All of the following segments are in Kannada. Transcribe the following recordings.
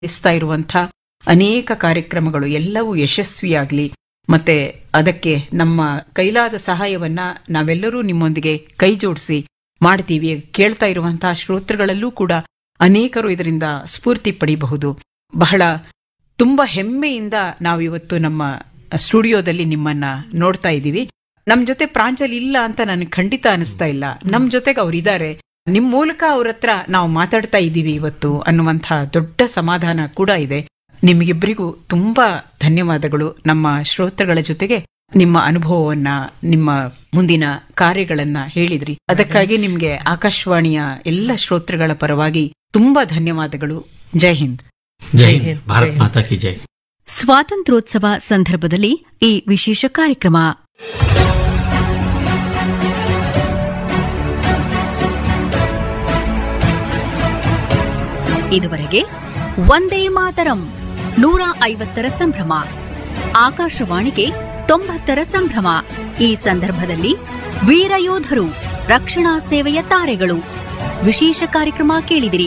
ನಡೆಸ್ತಾ ಇರುವಂಥ ಅನೇಕ ಕಾರ್ಯಕ್ರಮಗಳು ಎಲ್ಲವೂ ಯಶಸ್ವಿಯಾಗ್ಲಿ ಮತ್ತೆ ಅದಕ್ಕೆ ನಮ್ಮ ಕೈಲಾದ ಸಹಾಯವನ್ನ ನಾವೆಲ್ಲರೂ ನಿಮ್ಮೊಂದಿಗೆ ಕೈ ಜೋಡಿಸಿ ಮಾಡ್ತೀವಿ ಕೇಳ್ತಾ ಇರುವಂತಹ ಶ್ರೋತೃಗಳಲ್ಲೂ ಕೂಡ ಅನೇಕರು ಇದರಿಂದ ಸ್ಫೂರ್ತಿ ಪಡಿಬಹುದು ಬಹಳ ತುಂಬಾ ಹೆಮ್ಮೆಯಿಂದ ನಾವಿವತ್ತು ನಮ್ಮ ಸ್ಟುಡಿಯೋದಲ್ಲಿ ನಿಮ್ಮನ್ನ ನೋಡ್ತಾ ಇದ್ದೀವಿ ನಮ್ ಜೊತೆ ಪ್ರಾಂಜಲ್ ಇಲ್ಲ ಅಂತ ನನಗೆ ಖಂಡಿತ ಅನಿಸ್ತಾ ಇಲ್ಲ ನಮ್ ಜೊತೆಗೆ ಅವ್ರಿದ್ದಾರೆ ನಿಮ್ ಮೂಲಕ ಅವ್ರ ಹತ್ರ ನಾವು ಮಾತಾಡ್ತಾ ಇದ್ದೀವಿ ಇವತ್ತು ಅನ್ನುವಂಥ ದೊಡ್ಡ ಸಮಾಧಾನ ಕೂಡ ಇದೆ ನಿಮಗಿಬ್ಬರಿಗೂ ತುಂಬಾ ಧನ್ಯವಾದಗಳು ನಮ್ಮ ಶ್ರೋತೃಗಳ ಜೊತೆಗೆ ನಿಮ್ಮ ಅನುಭವವನ್ನ ನಿಮ್ಮ ಮುಂದಿನ ಕಾರ್ಯಗಳನ್ನ ಹೇಳಿದ್ರಿ ಅದಕ್ಕಾಗಿ ನಿಮ್ಗೆ ಆಕಾಶವಾಣಿಯ ಎಲ್ಲ ಶ್ರೋತೃಗಳ ಪರವಾಗಿ ತುಂಬಾ ಧನ್ಯವಾದಗಳು ಜೈ ಹಿಂದ್ ಜೈ ಹಿಂದ್ ಭಾರತ್ ಮಾತಾ ಕಿ ಜೈ ಸ್ವಾತಂತ್ರ್ಯೋತ್ಸವ ಸಂದರ್ಭದಲ್ಲಿ ಈ ವಿಶೇಷ ಕಾರ್ಯಕ್ರಮ ಇದುವರೆಗೆ ಒಂದೇ ಮಾತರಂ ನೂರ ಐವತ್ತರ ಸಂಭ್ರಮ ಆಕಾಶವಾಣಿಗೆ ತೊಂಬತ್ತರ ಸಂಭ್ರಮ ಈ ಸಂದರ್ಭದಲ್ಲಿ ವೀರಯೋಧರು ರಕ್ಷಣಾ ಸೇವೆಯ ತಾರೆಗಳು ವಿಶೇಷ ಕಾರ್ಯಕ್ರಮ ಕೇಳಿದಿರಿ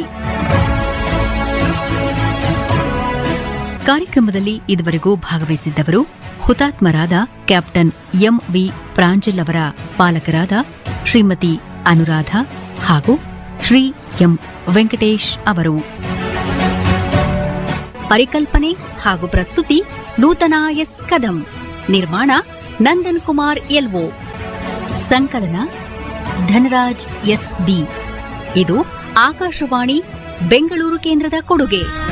ಕಾರ್ಯಕ್ರಮದಲ್ಲಿ ಇದುವರೆಗೂ ಭಾಗವಹಿಸಿದ್ದವರು ಹುತಾತ್ಮರಾದ ಕ್ಯಾಪ್ಟನ್ ಎಂ ವಿ ಪ್ರಾಂಜಲ್ ಅವರ ಪಾಲಕರಾದ ಶ್ರೀಮತಿ ಅನುರಾಧ ಹಾಗೂ ಶ್ರೀ ಎಂ ವೆಂಕಟೇಶ್ ಅವರು ಪರಿಕಲ್ಪನೆ ಹಾಗೂ ಪ್ರಸ್ತುತಿ ನೂತನ ಎಸ್ ಕದಂ ನಿರ್ಮಾಣ ನಂದನ್ ಕುಮಾರ್ ಎಲ್ಒ ಸಂಕಲನ ಧನರಾಜ್ ಎಸ್ ಬಿ ಇದು ಆಕಾಶವಾಣಿ ಬೆಂಗಳೂರು ಕೇಂದ್ರದ ಕೊಡುಗೆ